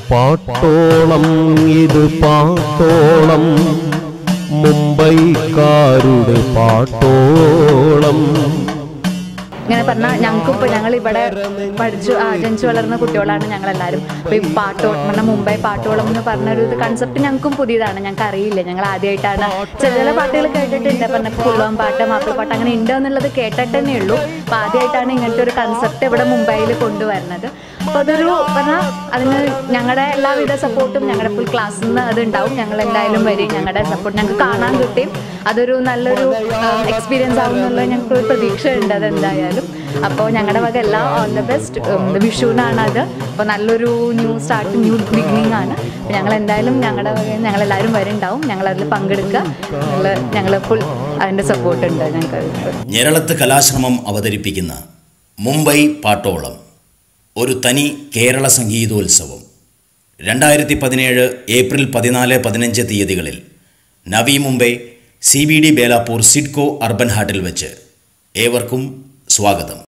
പാട്ടോളം ഇത് പാട്ടോളം മുംബൈക്കാരുടെ പാട്ടോളം ഇങ്ങനെ പറഞ്ഞാൽ ഞങ്ങൾക്ക് ഇപ്പോൾ ഞങ്ങൾ ഇവിടെ പഠിച്ചു ആ, ജനിച്ചു വളർന്ന കുട്ടികളാണ് ഞങ്ങളെല്ലാവരും അപ്പോൾ ഈ പാട്ടോ പറഞ്ഞാൽ മുംബൈ പാട്ടോളം എന്ന് പറഞ്ഞൊരു കൺസെപ്റ്റ് ഞങ്ങൾക്കും പുതിയതാണ് ഞങ്ങൾക്ക് അറിയില്ല ഞങ്ങൾ ആദ്യമായിട്ടാണ് ചില ചില പാട്ടുകൾ കേട്ടിട്ടുണ്ട് പറഞ്ഞ കുള്ളം പാട്ട് മാപ്പിളപ്പാട്ട് അങ്ങനെ ഉണ്ട് എന്നുള്ളത് കേട്ടിട്ട് തന്നെ ഉള്ളൂ അപ്പോൾ ആദ്യമായിട്ടാണ് ഇങ്ങനത്തെ ഒരു കൺസെപ്റ്റ് ഇവിടെ മുംബൈയിൽ കൊണ്ടുവരുന്നത് അപ്പോൾ അതൊരു പറഞ്ഞാൽ അതിന് ഞങ്ങളുടെ എല്ലാവിധ സപ്പോർട്ടും ഞങ്ങളുടെ ഫുൾ ക്ലാസ്സിൽ നിന്ന് അത് ഉണ്ടാവും ഞങ്ങൾ എന്തായാലും വരും ഞങ്ങളുടെ സപ്പോർട്ട് ഞങ്ങൾക്ക് കാണാൻ കിട്ടും അതൊരു നല്ലൊരു എക്സ്പീരിയൻസ് ആവും എന്നുള്ള ഞങ്ങൾക്ക് ഒരു പ്രതീക്ഷ ഉണ്ട് അതെന്തായാലും അപ്പോൾ ഞങ്ങളുടെ വക എല്ലാം ഓൾ ദ ബെസ്റ്റ് വിഷുവിനാണ് അത് അപ്പോൾ നല്ലൊരു ന്യൂ സ്റ്റാർട്ട് ന്യൂ ബിഗിനിങ് ആണ് അപ്പോൾ ഞങ്ങൾ എന്തായാലും ഞങ്ങളുടെ വക ഞങ്ങളെല്ലാവരും വരുന്നുണ്ടാവും ഞങ്ങൾ അതിൽ പങ്കെടുക്കുക ഞങ്ങൾ ഞങ്ങൾ ഫുൾ അതിൻ്റെ സപ്പോർട്ട് ഉണ്ട് ഞങ്ങൾക്ക് ഞെരളത്ത് കലാശ്രമം അവതരിപ്പിക്കുന്ന മുംബൈ പാട്ടോളം ഒരു തനി കേരള സംഗീതോത്സവം രണ്ടായിരത്തി പതിനേഴ് ഏപ്രിൽ പതിനാല് പതിനഞ്ച് തീയതികളിൽ Navi Mumbai C B D Belapur CIDCO urban ഹാട്ടിൽ വെച്ച് ഏവർക്കും സ്വാഗതം